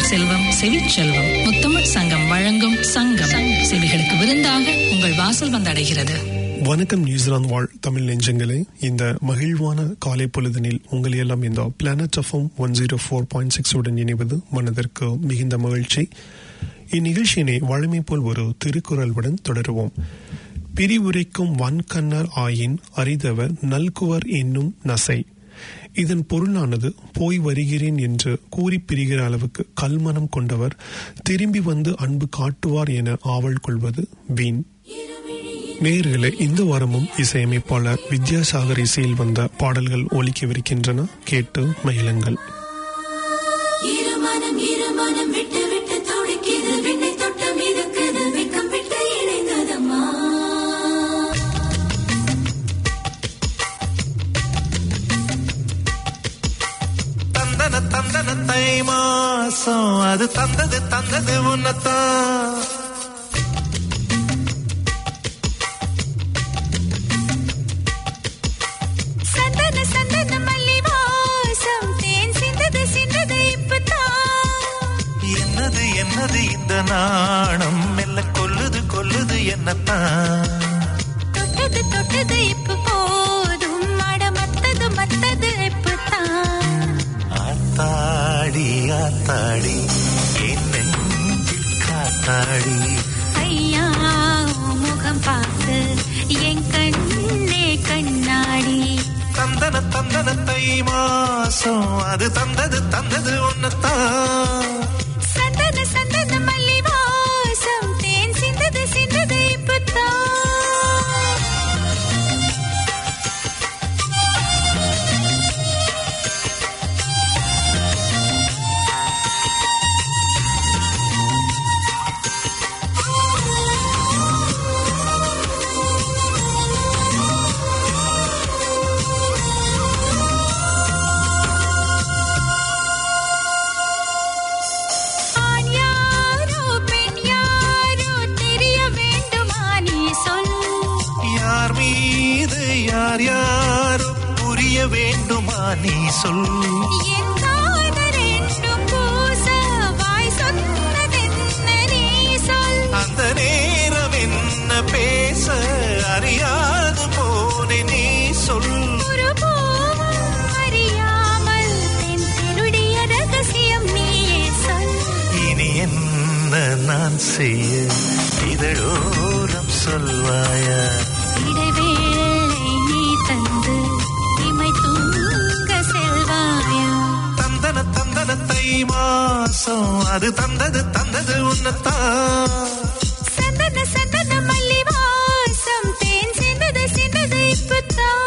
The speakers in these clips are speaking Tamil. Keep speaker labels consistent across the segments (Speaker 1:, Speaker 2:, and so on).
Speaker 1: செல்வம் செவிச்செல்வம் முத்தமிழ் சங்கம் வழங்கும் சங்கம் செவிகளுக்கு விருந்தாக உங்கள் வாசல் வந்தடைகிறது
Speaker 2: வணக்கம் நியூசிலாந்து வாழ் தமிழ் நெஞ்சங்களே இந்த மகிழ்வான காலை பொழுதனில் உங்களை எல்லாம் இந்த planet FM one zero four point six உடன் இணைவது மனதிற்கு மிகுந்த மகிழ்ச்சி இந்நிகழ்ச்சியினை வழமை போல் ஒரு திருக்குறளுடன் தொடருவோம் பிரிவுரைக்கும் வன்கண்ணர் ஆயின் அறிதவர் நல்குவர் என்னும் நசை இதன் பொருளானது போய் வருகிறேன் என்று கூறி பிரிகிற அளவுக்கு கல்மனம் கொண்டவர் திரும்பி வந்து அன்பு காட்டுவார் என ஆவல் கொள்வது வீண் நேயர்களே இந்த வாரமும் இசையமைப்பாளர் வித்யாசாகர் இசையில் வந்த பாடல்கள் ஒலிக்கவிருக்கின்றன கேட்டு மகிழுங்கள்
Speaker 3: இருமனம் இருமனம் விட்டு விட்டு துடிக்குது விண்ணை தொட்டு மிதக்குது வெக்கம் விட்டு இணைந்ததம்மா
Speaker 4: தந்தன தந்தன தை மாசம் அது தந்தது தந்தது உன்னத்தான்
Speaker 3: சந்தன சந்தன மல்லி வாசம் தேன் சிந்தது சிந்தது இப்பதான்
Speaker 4: என்னது என்னது இந்த நாணம் மெல்ல கொல்லுது கொல்லுது என்னத்தான்
Speaker 3: தொட்டது தொட்டது இப்ப போதும் மட மத்தது மத்தது இப்பதான்
Speaker 4: ஆத்தாடி ஆத்தாடி என் நெஞ்சில் காத்தாடி
Speaker 3: ஐயா உன் முகம் பார்த்து என் கண்ணே கண்ணாடி
Speaker 4: தந்தன தந்தன தை மாசம் அது தந்தது தந்தது உன்னத்தான்
Speaker 3: சந்தன சந்தன மல்லி வாசம் தேன் சிந்தது சிந்தது இப்பதான் ஆண் யாரோ பெண் யாரோ தெரிய வேண்டுமா நீ சொல்
Speaker 4: யார் மீது யார் யாரோ புரிய வேண்டுமா நீ சொல்
Speaker 3: என் காதல் என்றும் பூச வாய் சொன்னதென்ன நீ சொல்
Speaker 4: அந்த நேரம் என்ன பேச அறியாது போனே நீ சொல்
Speaker 3: ஒரு பூவும் அறியாமல் தென் திருடிய ரகசியம் நீயே சொல்
Speaker 4: இனி என்ன நான் செய்ய இதழோரம் சொல்வாயா
Speaker 3: இடைவேளை நீ தந்து இமை தூங்க செல்வாயா
Speaker 4: தந்தன தந்தன தை மாசம் அது தந்தது தந்தது உன்னத்தான்
Speaker 3: சந்தன சந்தன மல்லி வாசம் தேன் சிந்தது சிந்தது இப்பதான்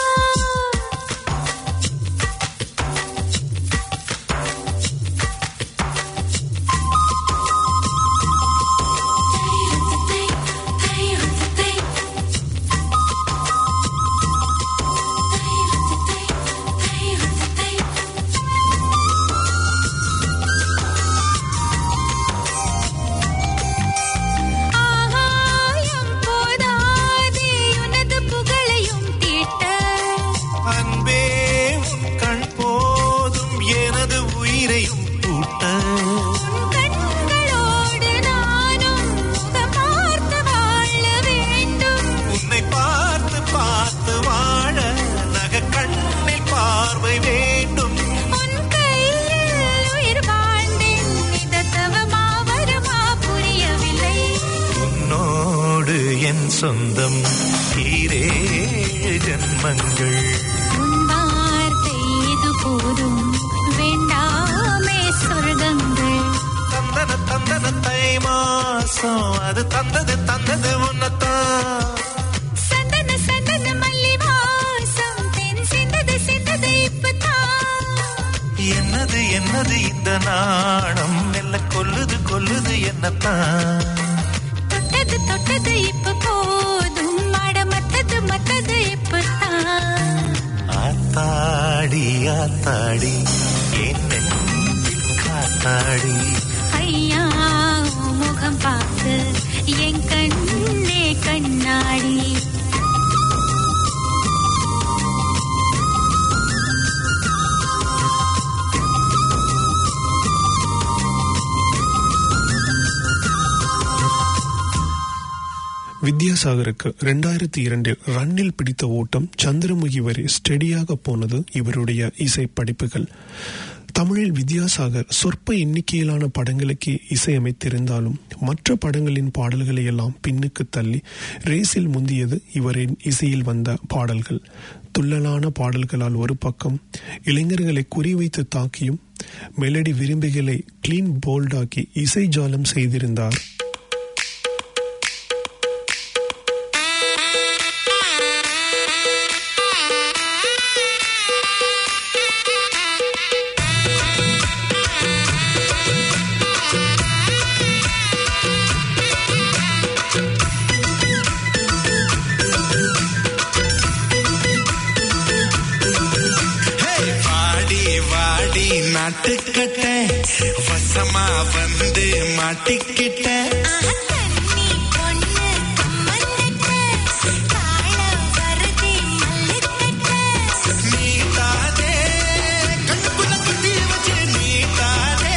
Speaker 3: ஆகாயம் போதாதே உனது புகழையும் தீட்ட
Speaker 4: அன்பே உன் கண் போதும் எனது உயிரையும் பூட்ட
Speaker 3: உன் கண்களோடு நானும் முகம் பார்த்து வாழ வேண்டும்
Speaker 4: உன்னை பார்த்து பார்த்து வாழ நக கண்ணில் பார்வை வேண்டும்
Speaker 3: உன் கையில் உயிர் வாழ்ந்தேன் இத தவமா வருமா புரியவில்லை
Speaker 4: உன்னோடு என் சொந்தம் ஈரேழு ஜன்மங்கள்
Speaker 3: உன் வார்த்தை இது போதும் வேண்டாமே சொர்க்கங்கள்
Speaker 4: தந்தன தந்தன தை மாசம் அது தந்தது தந்தது உன்னத்தான்
Speaker 3: சந்தன சந்தன மல்லி வாசம் தென் சிந்தது சிந்தது இப்பதான்
Speaker 4: என்னது என்னது இந்த நாணம் மெல்ல கொல்லுது கொல்லுது என்னத்தான்
Speaker 3: தொட்டது தொட்டது இப்ப போதும் மட மத்தது மத்தது இப்பதான்
Speaker 4: ஆத்தாடி ஆத்தாடி என் நெஞ்சில் காத்தாடி
Speaker 3: ஐயா உன் முகம் பார்த்து என் கண்ணே கண்ணாடி
Speaker 2: வித்யாசாகருக்கு இரண்டாயிரத்தி இரண்டில் ரன்னில் பிடித்த ஓட்டம் சந்திரமுகி வரை ஸ்டெடியாக போனது இவருடைய இசை படைப்புகள் தமிழில் வித்யாசாகர் சொற்ப எண்ணிக்கையிலான படங்களுக்கு இசையமைத்திருந்தாலும் மற்ற படங்களின் பாடல்களை எல்லாம் பின்னுக்கு தள்ளி ரேஸில் முந்தியது இவரின் இசையில் வந்த பாடல்கள் துள்ளலான பாடல்களால் ஒரு பக்கம் இளைஞர்களை குறிவைத்து தாக்கியும் மெலடி விரும்பிகளை கிளீன் போல்டாக்கி இசை ஜாலம் செய்திருந்தார்
Speaker 5: வாடி வாடி நாட்டுக்கட்ட வசமா வந்து மாட்டிக்கிட்ட
Speaker 3: தண்ணி பொண்ணு கம்மந்தட்ட காள வருதி மல்லுக்கட்ட
Speaker 5: நீட்டாதே கண்ணுக்குள்ள குத்தி வச்சு நீட்டாதே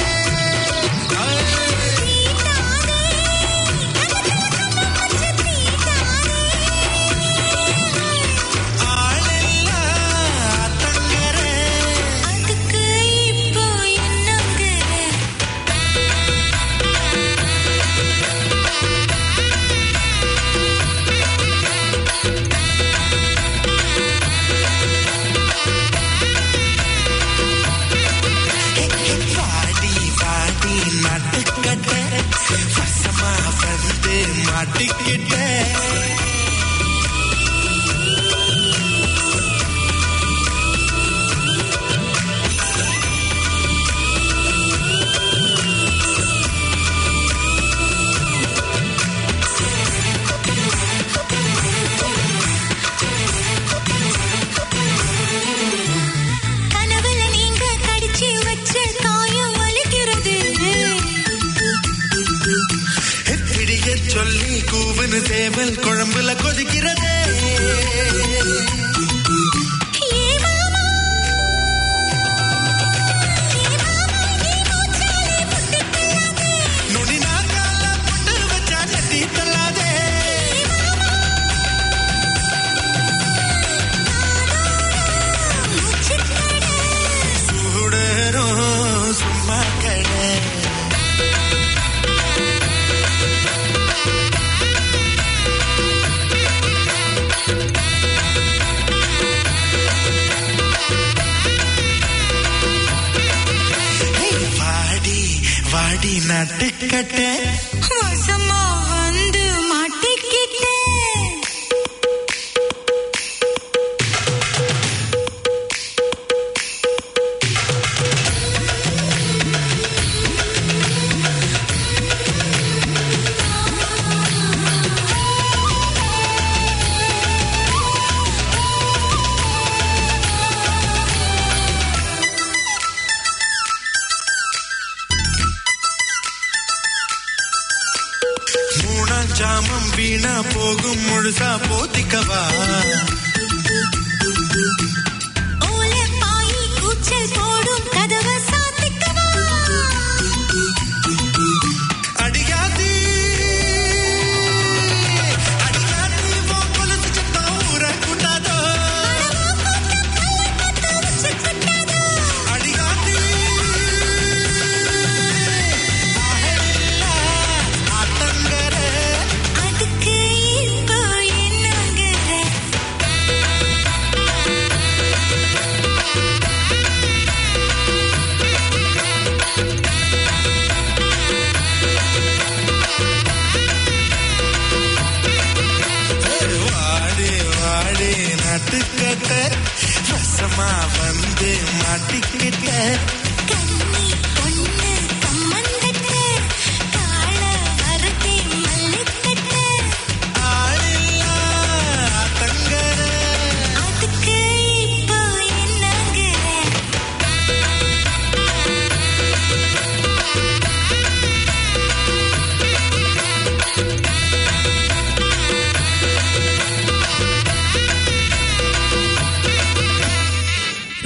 Speaker 5: ஆளெல்லாம் தங்கரே
Speaker 3: அதுக்கு இப்போ என்னங்க
Speaker 5: வாடி வாடி நாட்டுக்கட்ட வசமா வந்து மாட்டிக்கிட்ட
Speaker 3: கனவுல நீங்க கடிச்சு வச்ச காயம் வலிக்கிறது
Speaker 5: பிடிய சொல்லி கூவனு சேவல் குழம்புல கொதிக்கிறதே
Speaker 3: ஏ மாமா ஏ மாமா நீ மூச்சாலே முட்டிக்கலாதே
Speaker 5: நுனி நாக்கால புட்டு வச்சா நெட்டி தள்ளாதே
Speaker 3: மூச்சுக்கட
Speaker 5: சூடரும் சும்மா கடை வாடி வாடி நட்டுக்கட்ட
Speaker 3: வசமா வந்து மாட்டிக்கிட்டேன்
Speaker 5: மூணாம் ஜாமம் வீணா போகும் முழுசா போத்திக்கவா
Speaker 3: ஓலை பாயி கூச்சல் போடும் கதவை சாத்திக்கவா
Speaker 5: அடியாதி அடியாதி உன் கொலுசு சத்தம் ஊரை கூட்டாதோ அடியாதி ஆட்டங்கர
Speaker 3: அதுக்கு இப்போ என்னங்கிற
Speaker 5: வாடி வாடி நட்டுக்கட்ட ரசமா வந்து மாட்டிக்கிட்ட
Speaker 3: கண்ணி பொண்ணு கம்மந்தட்ட காள வருதி மல்லுக்கட்ட
Speaker 5: ஆளில்லா ஆட்டங்கர
Speaker 3: அதுக்கு இப்போ என்னங்கிற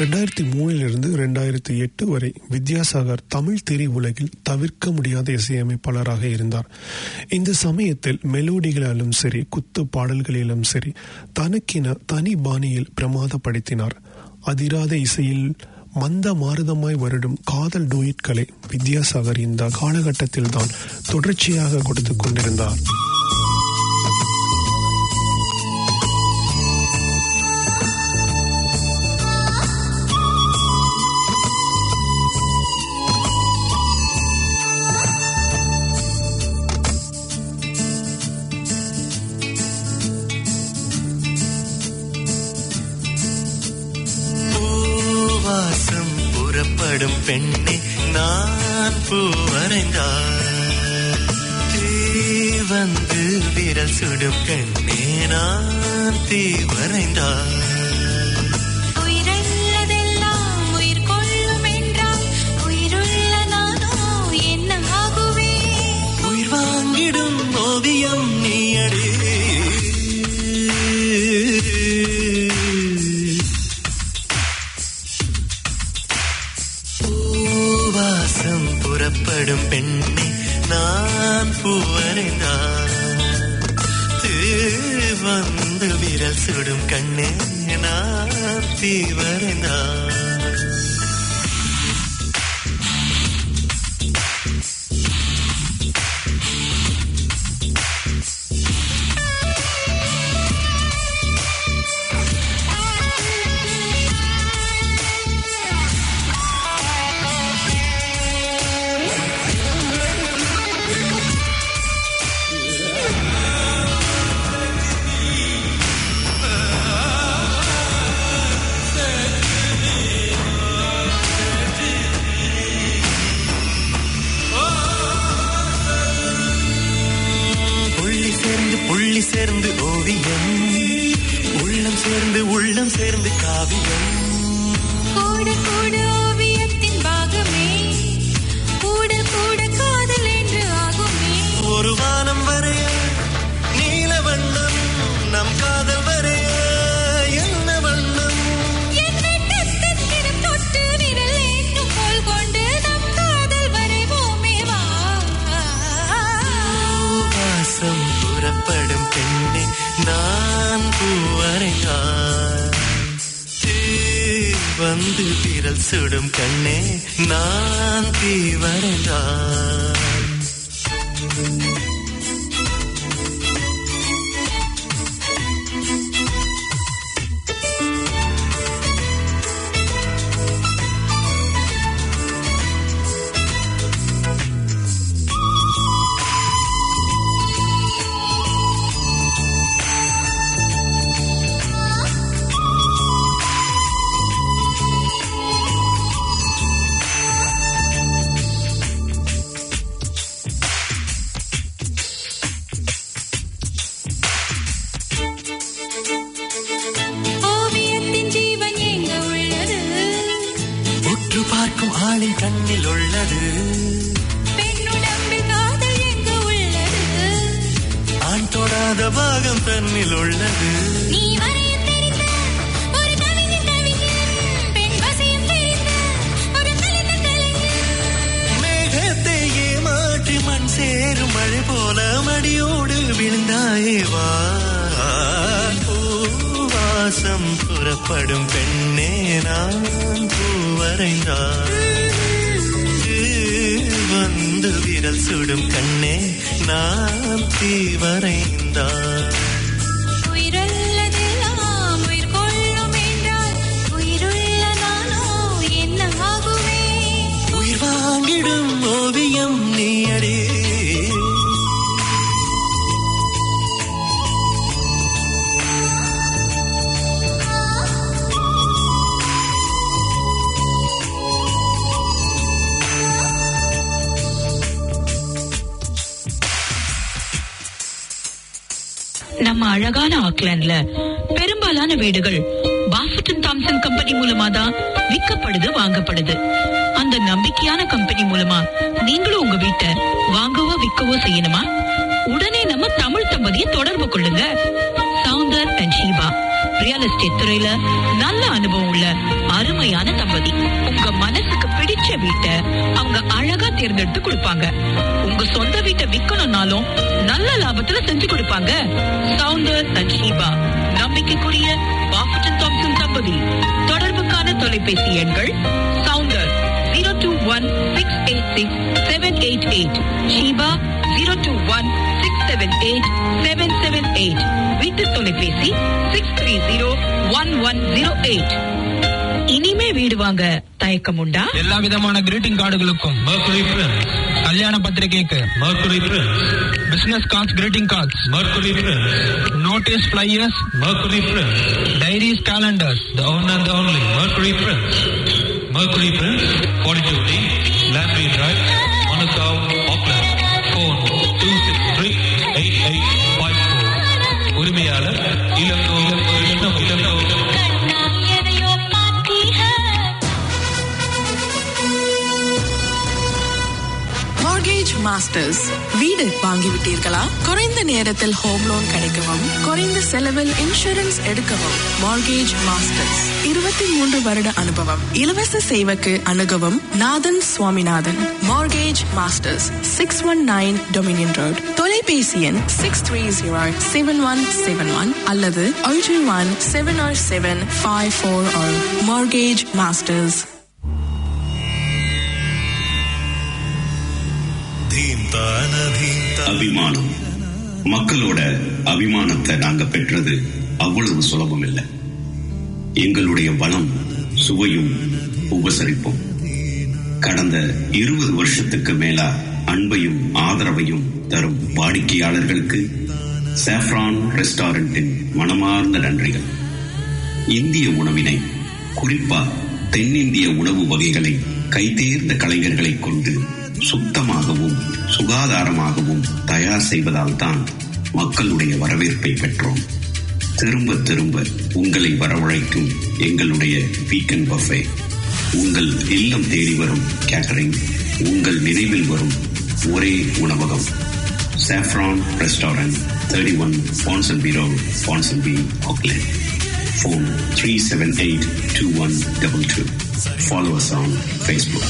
Speaker 2: ரெண்டாயிரத்தி மூணிலிருந்து ரெண்டாயிரத்தி எட்டு வரை வித்யாசாகர் தமிழ் திரை உலகில் தவிர்க்க முடியாத இசையமைப்பாளராக இருந்தார் இந்த சமயத்தில் மெலோடிகளிலும் சரி குத்து பாடல்களிலும் சரி தனக்கென தனி பாணியில் பிரமாதப்படுத்தினார் அதிராத இசையில் மந்த மாருதமாய் வருடும் காதல் டூயிட்களை வித்யாசாகர் இந்த காலகட்டத்தில் தான் தொடர்ச்சியாக கொடுத்து கொண்டிருந்தார்
Speaker 4: பூவாசம் புறப்படும் பெண்ணே நான் பூ வரைந்தார் தீ வந்து விரல் சுடும் கண்ணே நான் தீ வரைந்தார்
Speaker 3: உயிரல்லதெல்லாம் உயிர் கொள்ளும் என்றால் உயிருள்ள நானோ என்ன ஆகுவேன்
Speaker 4: உயிர் வாங்கிடும் ஓவியம் நீயடி பூவாசம் புறப்படும் பெண்ணே நான் பூவரைந்தான் வந்து விரல் சுடும் கண்ணே நான் தீவரைந்தான் புள்ளி சேர்ந்து புள்ளி சேர்ந்து ஓவியம் உள்ளம் சேர்ந்து உள்ளம் சேர்ந்து காவியம்
Speaker 3: கூட கூட ஓவியத்தின் பாகமே கூட கூட காதல் என்று ஆகுமே
Speaker 4: ஒரு வானம் வரைய நீல வண்ணம் நம் காதல் வரைய என்ன வண்ணம்
Speaker 3: என்னை தத்தத்திடம் தொட்டு விரல் ஏற்றும் போல் கொண்டு நம் காதல் வரைவோமே வா
Speaker 4: வாசம் புறப்படும் பெண்ணே நான் பூவரையான் வந்து விரல் சுடும் கண்ணே நான் தீவரைந்தான்
Speaker 3: ஓவியத்தின் ஜீவன் எங்க உள்ளது
Speaker 4: உற்று பார்க்கும் ஆளின் கண்ணில் உள்ளது
Speaker 3: பெண்ணுடம்பில் காதல் எங்க உள்ளது
Speaker 4: ஆண் தொடாத பாகம் தன்னில் உள்ளது
Speaker 3: நீ வரையத் தெரிந்த ஒரு கவிஞன் கவிஞன் பெண் வசியம் தெரிந்த ஒரு கலைஞன் கலைஞன்
Speaker 4: மேகத்தை ஏமாற்றி மண் சேரும் மழை போல மடியோடு விழுந்தாயே வா பூவாசம் புறப்படும் பெண்ணே நான் பூவரைந்தான் வந்து விரல் சுடும் கண்ணே நான் தீவரைந்தான்
Speaker 3: உயிரல்லதெல்லாம் உயிர் கொள்ளும் என்றால் உயிருள்ள நானோ என்ன ஆகுவேன்
Speaker 4: உயிர் வாங்கிடும் ஓவியம் நீ அடே
Speaker 1: நம்ம அழகான ஆக்லாண்ட்ல பெரும்பாலான வீடுகள் பாஃபட்டன் தாம்சன் கம்பெனி மூலமா தான் விற்கப்படுது வாங்கப்படுது அந்த நம்பிக்கையான கம்பெனி மூலமா நீங்களும் உங்க வீட்டை வாங்கவோ விற்கவோ செய்யணுமா உடனே நம்ம தமிழ் தம்பதியை தொடர்பு கொள்ளுங்க Soundar and Sheeba real estate துறையில நல்ல அனுபவம் உள்ள அருமையான தம்பதி உங்க மனசுக்கு பிடிச்ச வீட்டை அவங்க அழகா தேர்ந்தெடுத்து கொடுப்பாங்க உங்க சொந்த வீட்டை விக்கணும்னாலும் நல்ல லாபத்துல செஞ்சு கொடுப்பாங்க சவுந்தர் அண்ட் ஷீபா நம்பிக்கைக்குரிய பாஃபட்டன் தாம்சன் தம்பதி தொடர்புக்கான தொலைபேசி எண்கள் Soundar zero two one six eight six seven eight eight Sheeba zero two one six seven eight seven seven eight வீட்டு தொலைபேசி six three zero one one zero eight இனிமே வீடு வாங்க தயக்கம் உண்டா
Speaker 6: எல்லா விதமான கிரீட்டிங் கார்டுகளுக்கும்
Speaker 5: Mercury Prince,
Speaker 6: கல்யாண பத்திரிகைக்கு
Speaker 5: Mercury Prince,
Speaker 6: business cards greeting cards
Speaker 5: Mercury Prince,
Speaker 6: notice flyers
Speaker 5: Mercury Prince,
Speaker 6: diaries calendars
Speaker 5: the one and the only Mercury Prince. Mercury Prince, 42D, Lamprey Drive, Manukau, Auckland. Phone 263-8854. உரிமையாளர் இளங்கோ இளங்கோ இளங்கோ இளங்கோ
Speaker 3: கண்ணால் எதையோ பார்த்தீர்கள்
Speaker 7: மார்கேஜ் மாஸ்டர்ஸ் வீடு வாங்கிவிட்டீர்களா குறைந்த நேரத்தில் ஹோம் லோன் கிடைக்கவும் குறைந்த செலவில் இன்சூரன்ஸ் எடுக்கவும் மார்கேஜ் மாஸ்டர்ஸ் இருபத்தி மூன்று வருட அனுபவம் இலவச சேவைக்கு அணுகவும் Nathan Swaminathan mortgage masters six one nine dominion road தொலைபேசி எண் six three zero seven one seven one அல்லது ஒன்று one seven or seven five four or mortgage masters
Speaker 8: அபிமானம் மக்களோட அபிமானத்தை நாங்க பெற்றது அவ்வளவு சுலபம் இல்லை எங்களுடைய பலம் சுவையும் உபசரிப்பும் கடந்த இருபது வருஷத்துக்கு மேலா அன்பையும் ஆதரவையும் தரும் வாடிக்கையாளர்களுக்கு சாஃப்ரான் ரெஸ்டாரண்டின் மனமார்ந்த நன்றிகள் இந்திய உணவினை குறிப்பா தென்னிந்திய உணவு வகைகளை கைதேர்ந்த கலைஞர்களை கொண்டு சுத்தமாகவும் சுகாதாரமாகவும் தயார் செய்வதால் தான் மக்களுடைய வரவேற்பை பெற்றோம் திரும்ப திரும்ப உங்களை வரவழைக்கும் எங்களுடைய வீக்கெண்ட் பஃபே உங்கள் இல்லம் தேடி வரும் கேட்டரிங் உங்கள் நினைவில் வரும் ஒரே உணவகம் saffron restaurant thirty one Ponsonby road Ponsonby Auckland phone 378-2122. Follow us on Facebook.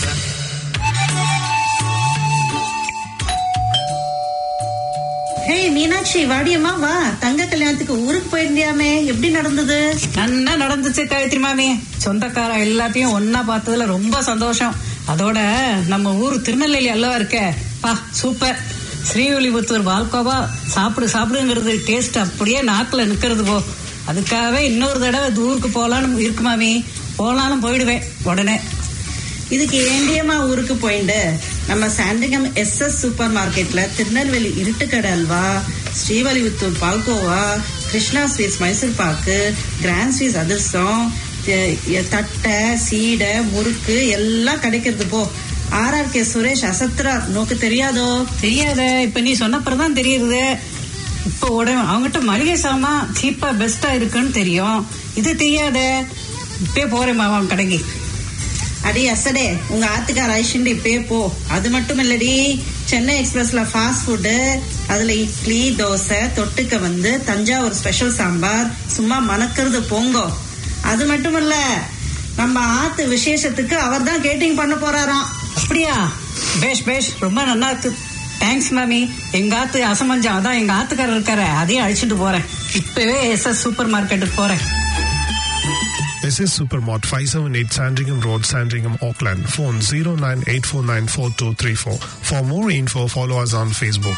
Speaker 9: Hey Meenakshi வாடியம்மா வா தங்க கல்யாணத்துக்கு ஊருக்கு போயிருந்தியாமே எப்படி நடந்தது
Speaker 10: நன்னா நடந்துச்சு காயத்ரி மாமி சொந்தக்கார எல்லாத்தையும் ஒன்னா பார்த்ததுல ரொம்ப சந்தோஷம் அதோட நம்ம ஊர் திருநெல்வேலி அல்லவா இருக்க பா சூப்பர் ஸ்ரீவில்லிபுத்தூர் பால்கோவா சாப்பிடு சாப்பிடுங்கிறது டேஸ்ட் அப்படியே நாக்குல நிக்கிறது போ அதுக்காகவே இன்னொரு தடவை இந்த ஊருக்கு போலான்னு இருக்கு மாமி போனாலும் போயிடுவேன் உடனே
Speaker 9: இதுக்கு ஏண்டியம்மா ஊருக்கு போயிண்டு நம்ம சாண்டிகம் எஸ் எஸ் சூப்பர் மார்க்கெட்ல Tirunelveli Iruttukadai halwa Srivilliputhur palkova Krishna sweets Mysore pak grand sweets அதிர்சம் எ- எ- தட்டை சீடை முறுக்கு எல்லாம் கிடைக்கிறது போ ஆர்ஆர்கே சுரேஷ் அசத்ரா நோக்கு தெரியாதோ
Speaker 10: தெரியாத இப்ப நீ சொன்னப்பறம் தான் தெரியுது இப்போ உடனே அவங்ககிட்ட மளிகை சாமான் சீப்பா பெஸ்டா இருக்குன்னு தெரியும் இது தெரியாத இப்பே போறேன் மாமா அவன் கடைக்கு
Speaker 9: அடி அசடே உங்க ஆத்துக்கார ஐஷண்டு இப்பயே போ அது மட்டும் இல்லடி சென்னை எக்ஸ்பிரஸ்ல ஃபாஸ்ட் ஃபுட்டு அதுல இட்லி தோசை தொட்டுக்க வந்து தஞ்சாவூர் ஸ்பெஷல் சாம்பார் சும்மா மணக்கிறது போங்கோ அது மட்டும் இல்ல நம்ம ஆத்து விசேஷத்துக்கு அவர் தான் கேட்டிங் பண்ண போறாராம்
Speaker 10: அப்படியா பேஷ் பேஷ் ரொம்ப நல்லா இருக்கு தேங்க்ஸ் மாமி எங்க ஆத்து அசமஞ்சம் அதான் எங்க ஆத்துக்காரர் இருக்காரு அதையும் அழிச்சிட்டு போறேன் இப்பவே எஸ் எஸ் சூப்பர் மார்க்கெட்டுக்கு போறேன்
Speaker 2: SS Supermart 578 Sandringham Road, Sandringham, Auckland. Phone 0984942234. For more info, follow us on Facebook.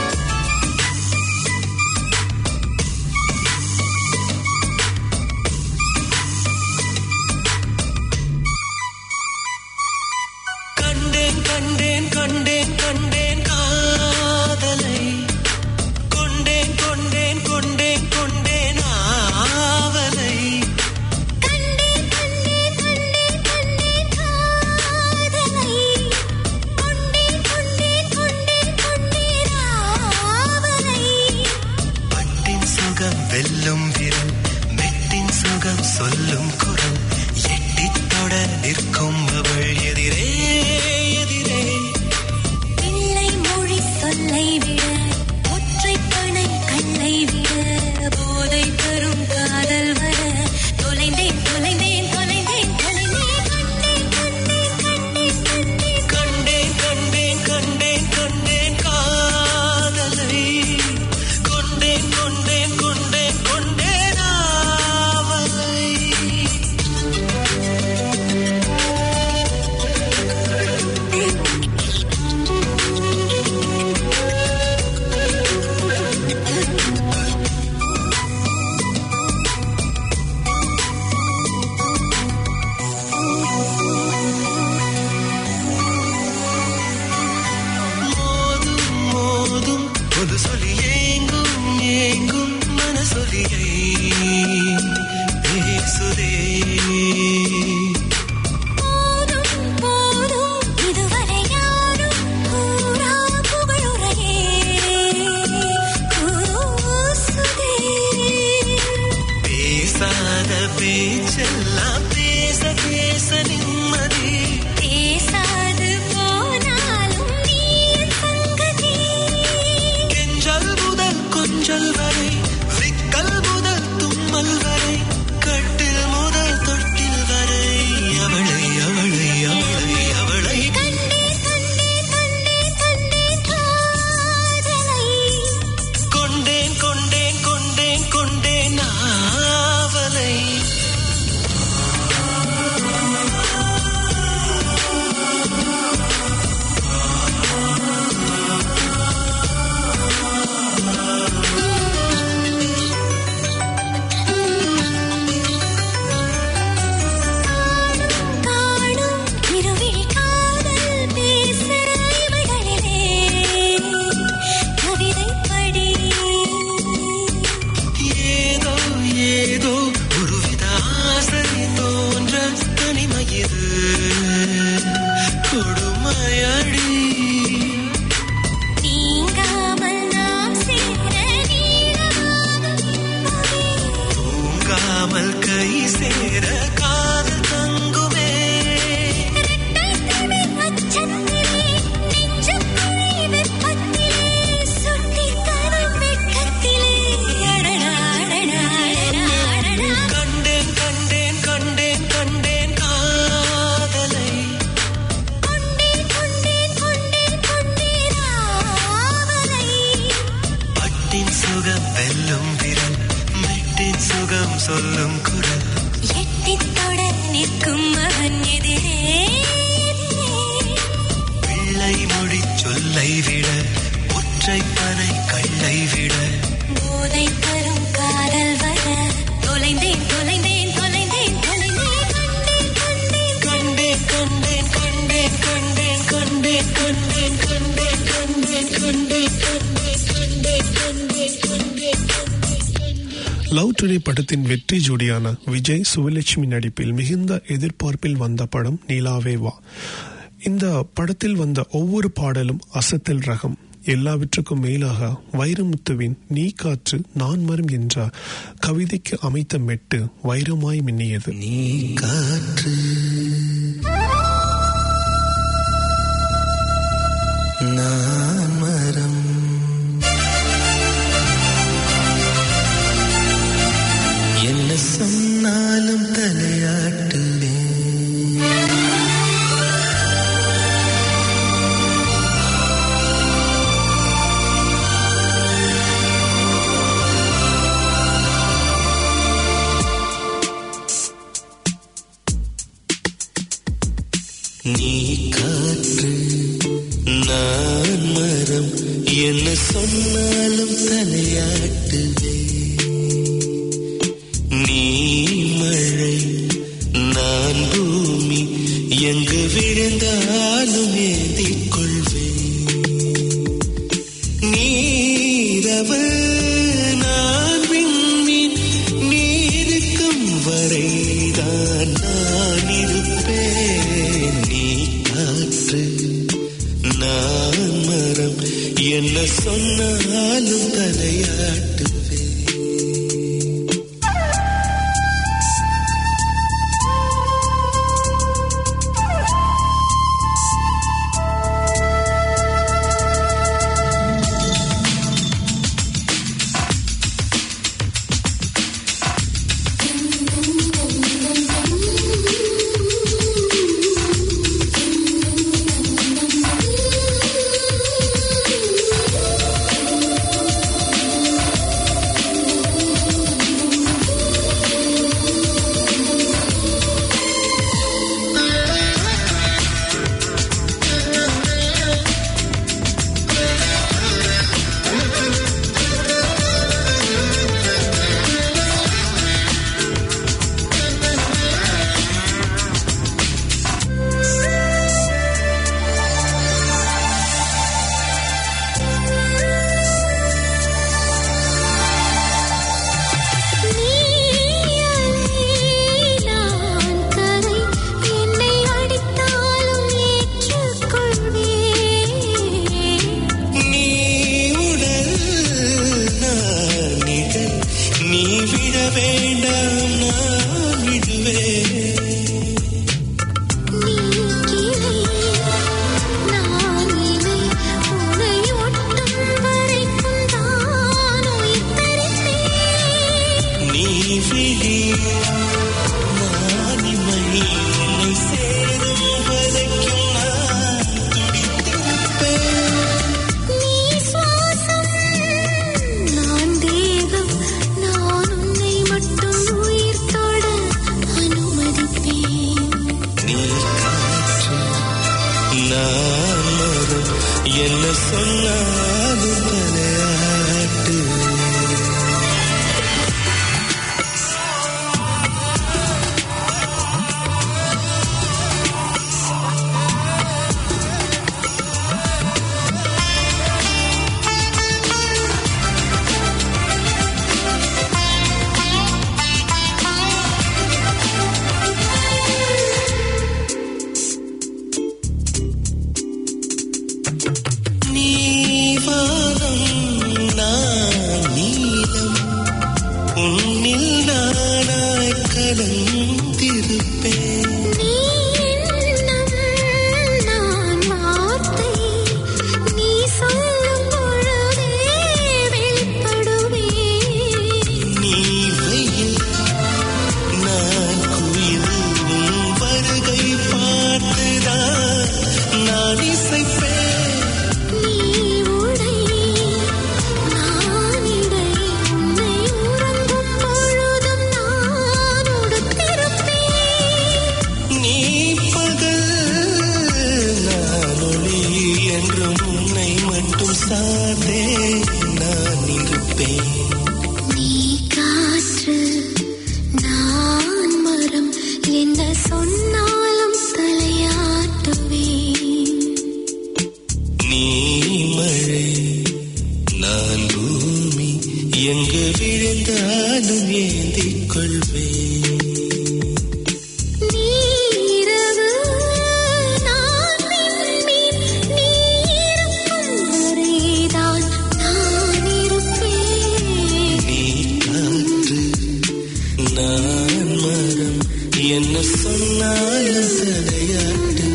Speaker 4: கண்டேன் கண்டேன் கண்டேன் கண்டேன் காதலை கொண்டேன் கொண்டேன் கொண்டேன் கொண்டேன் ஆவலை
Speaker 3: கண்டேன் கண்டேன் கண்டேன் கண்டேன் காதலை கொண்டேன் கொண்டேன் கொண்டேன் கொண்டேன் ஆவலை
Speaker 4: பட்டின் சுகம் வெல்லும் விரல் மெட்டின் சுகம் சொல்லும் குரல் எட்டித் தொட நிற்கும் அவள் எதிரே எதிரே
Speaker 3: பிள்ளை மொழி சொல்லை விட ஒற்றை பனை கண்ணை விட போதை தரும் காதல்
Speaker 4: பேசாத பேச்செல்லாம் பேச பேச நிம்மதி
Speaker 3: பேசாது போனாலும் நீ என் சங்கதி
Speaker 4: கெஞ்சல் முதல் கொஞ்சல் வரை விக்கல் முதல் தும்மல் வரை கட்டில் முதல் தொட்டில் வரை அவளை அவளை அவளை அவளை
Speaker 3: கண்டேன் கண்டேன் கண்டேன் கண்டேன் காதலை
Speaker 4: கொண்டேன் கொண்டேன் கொண்டேன் கொண்டேன் ஆவலை
Speaker 3: காணும் இருவிழி காதல் பேசுற இவைகளிலே கவிதை படி
Speaker 4: ஏதோ ஏதோ ஒருவித ஆசை தோன்ற தனிமையிது கொடுமையடி
Speaker 3: நீங்காமல் நாம் சேர நீளமாகும் இன்பமே
Speaker 4: தூங்காமல் கை சேர காதல் தங்குமே
Speaker 3: இரட்டைத்தலை அச்சத்திலே நெஞ்சுக்குழி வெப்பத்திலே சுட்டித் தரும் வெட்கத்திலே அடடா அடடா அடடா அடடா
Speaker 4: கண்டேன் கண்டேன் கண்டேன் கண்டேன் காதலை
Speaker 3: கொண்டேன் கொண்டேன் கொண்டேன் கொண்டேன் ஆவலை
Speaker 4: பட்டின் சுகம் வெல்லும் விரல் மெட்டின் சுகம் சொல்லும் குரல்
Speaker 3: எட்டித் தொட நிற்கும் அவன் எதிரே
Speaker 4: பிள்ளை மொழி சொல்லை விட ஒற்றை பனை கள்ளை விட
Speaker 3: போதை தரும் காதல் வர தொலைந்தேன் தொலைந்தேன் தொலைந்தேன் தொலைந்தேன் கண்டேன் கண்டேன்
Speaker 4: கண்டேன் கண்டேன் கண்டேன் கண்டேன் கண்டேன் கண்டேன் கண்டேன் கண்டேன் கண்டேன் கண்டேன் கண்டேன் கண்டேன் கண்டேன்
Speaker 2: லவ் டுடே படத்தின் வெற்றி ஜோடியான விஜய் சுவலட்சுமி நடிப்பில் மிகுந்த எதிர்பார்ப்பில் வந்த படம் நீலாவே வா இந்த படத்தில் வந்த ஒவ்வொரு பாடலும் அசத்தல் ரகம் எல்லாவற்றுக்கும் மேலாக வைரமுத்துவின் நீ காற்று நான் மரம் என்ற கவிதைக்கு அமைத்த மெட்டு வைரமாய் மின்னியது
Speaker 4: நீ காற்று நான் மரம் என்ன சொன்னாலும் தலையாட்டுவேன் நீ காற்று நான் மரம் என்ன சொன்னாலும் தலையாட்டுவே நீ மழை நான் பூமி எங்கு விழுந்தாலும் ஏந்திக் கொள்வேன் நீரவு நான் விண்மீன் நீருக்கும் வரைதான் நான் இருப்பேன் நீ காற்று நான் மரம் என்ன சொன்னாலும் தலையாட்டுவேன் சொன்னாலும் தலையாட்டு நீவானம் நான் நீலம் உன்னில் நானாய் கலந்திருப்பேன்
Speaker 3: நீ எண்ணம் நான் வார்த்தை நீ சொல்லும் பொழுதே வெளிப்படுவேன்
Speaker 4: நீ வெயில் நான் குயில் உன் வருகை பார்த்துதான் நான் இசைப்பேன்
Speaker 3: நீ உடை நான் இடை உன்னை உறங்கும் பொழுதும் நான் உடுத்திருப்பேன்
Speaker 4: நீ பகல் நான் ஒளி என்றும் உன்னை மட்டும் சார்ந்தே நான் இருப்பேன்
Speaker 3: நீ காற்று நான் மரம் என்ன சொன்னாலும் தலையாட்டுவேன்
Speaker 4: நீ மழை நான் பூமி எங்கு விழுந்தாலும் ஏந்திக் கொள்வேன்
Speaker 3: நீரவு நான் விண்மீன் நீ இருக்கும் வரைதான் நான் இருப்பேன்
Speaker 4: நீ காற்று நான் மரம் என்ன சொன்னாலும் தலையாட்டுவேன்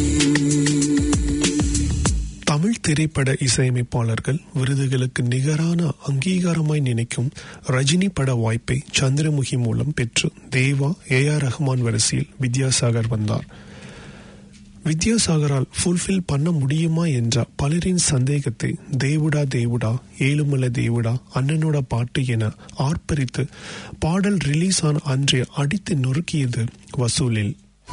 Speaker 2: தமிழ் திரைப்பட இசையமைப்பாளர்கள் விருதுகளுக்கு நிகரான அங்கீகாரமாய் நினைக்கும் ரஜினி பட வாய்ப்பை சந்திரமுகி மூலம் பெற்று தேவா ஏ ஆர் ரஹ்மான் வரிசையில் வித்யாசாகர் வந்தார் வித்யாசாகரால் ஃபுல்ஃபில் பண்ண முடியுமா என்ற பலரின் சந்தேகத்தை தேவுடா தேவுடா ஏழுமலை தேவுடா அண்ணனோட பாட்டு என ஆர்ப்பரித்து பாடல் ரிலீஸ் ஆன அன்றே அடித்து நொறுக்கியது வசூலில்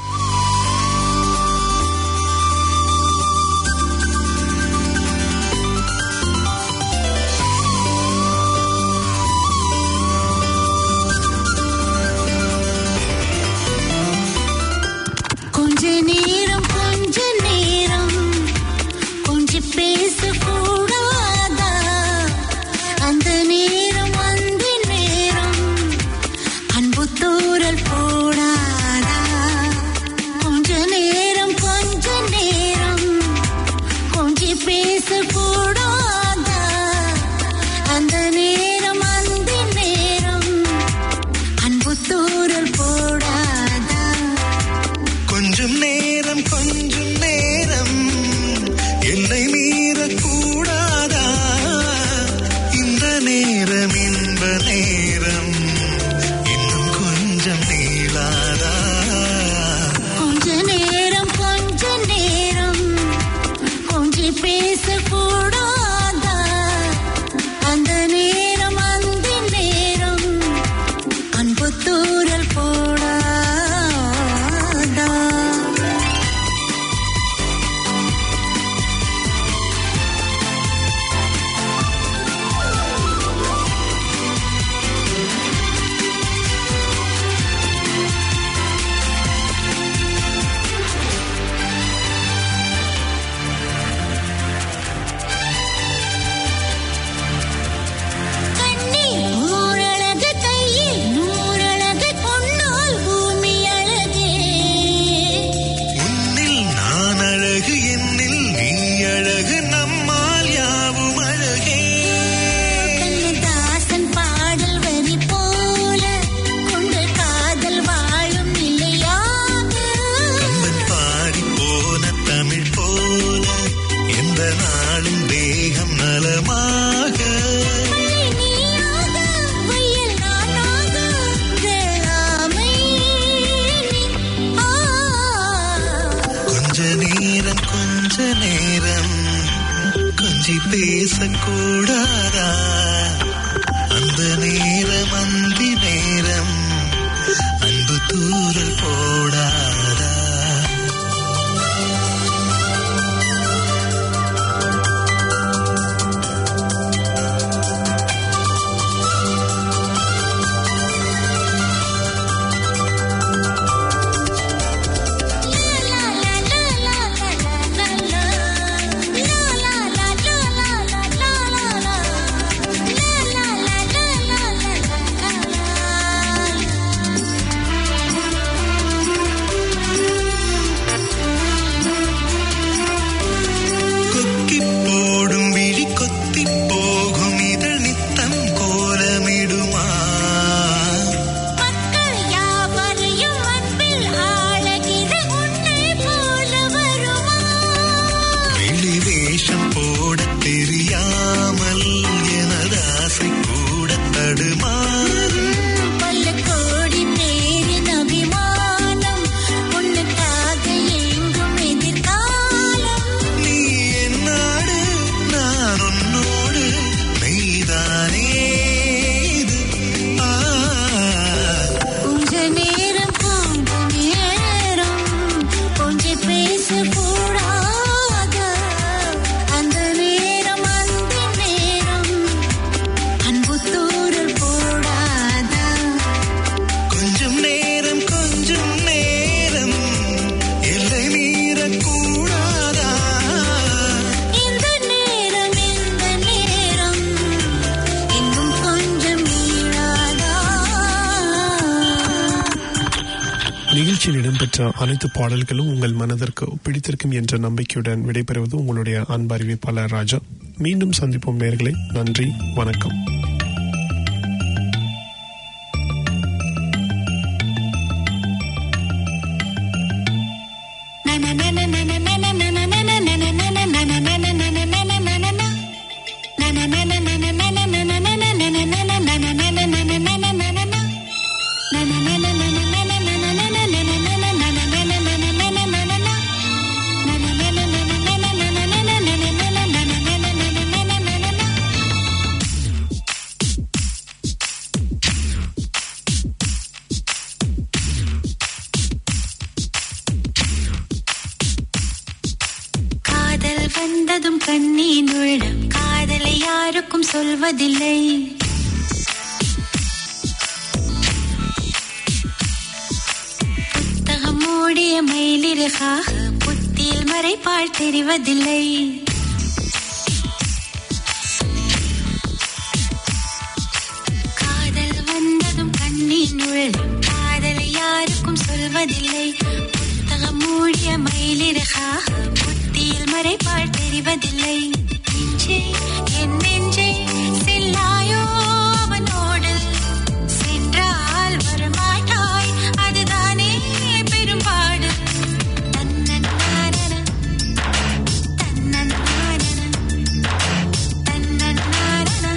Speaker 3: கொஞ்ச நேரம் கொஞ்ச நேரம் கொஞ்சம் பேச கூடாதா அந்த நேரம் அந்த நேரம் அன்பு தூரல் போடாதா கொஞ்ச நேரம் கொஞ்ச நேரம் கொஞ்சம் பேச கூடாதா அந்த நேரம் அந்த நேரம் அன்பு தூரல் போடாதா
Speaker 4: கொஞ்சம் நேரம் கொஞ்சம் நேரம் என்னை மீறக்கூடாதா இந்த நேரம் இன்ப நேரம் இன்னும் கொஞ்சம் நீளாதா
Speaker 3: கொஞ்ச நேரம் கொஞ்ச நேரம் கொஞ்சம் பேச கூடாதா அந்த நேரம் அந்த நேரம் அன்பு தூரல் போடாதா கண்ணில் நூறழகு கையில் நூறழகு பொன்னால் பூமி அழகே
Speaker 4: உன்னில் நான் அழகு என்னில் நீ அழகு நம்மால் யாவும் அழகே
Speaker 3: கண்ணதாசன் பாடல் வரி போல கொண்டு காதல் வாழும் நிலையாக
Speaker 4: கம்பன் பாடி போன தமிழ் போல எந்த நாளும் தேகம் நலமாக
Speaker 3: மழை நீயாக வெயில் நானாக வேளாமை நீ. ஆ
Speaker 4: கொஞ்ச நேரம் கொஞ்ச நேரம் கொஞ்சி பேசக்கூடாதா அந்த நேரம் அந்தி நேரம் அன்பு தூரல் போடாதா
Speaker 2: நிகழ்ச்சியில் இடம்பெற்ற அனைத்து பாடல்களும் உங்கள் மனதிற்கு பிடித்திருக்கும் என்ற நம்பிக்கையுடன் விடைபெறுவது உங்களுடைய அன்பு அறிவிப்பாளர் ராஜா மீண்டும் சந்திப்போம் நேர்களை நன்றி வணக்கம்
Speaker 3: காதல் வந்ததும் கண்ணீர் உள்ளம் காதலை யாருக்கும் சொல்வதில்லை புத்தகம் மூடிய மயிலிறகாக புத்தியில் மறைப்பால் தெரிவதில்லை காதல் வந்ததும் கண்ணீர் உள்ளம் காதலை யாருக்கும் சொல்வதில்லை புத்தகம் மூடிய மயிலிறகாக புத்தியில் மறைப்பால் தெரிவதில்லை நெஞ்சே என் நெஞ்சே செல்லாயோ அவனோடு சென்றால் வரமாட்டாய் அதுதானே பெரும்பாடு தன்னன்னானன, தன்னன்னானன, தன்னன்னானன,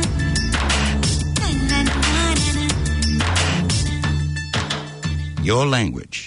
Speaker 3: தன்னன்னானன.
Speaker 11: Your language.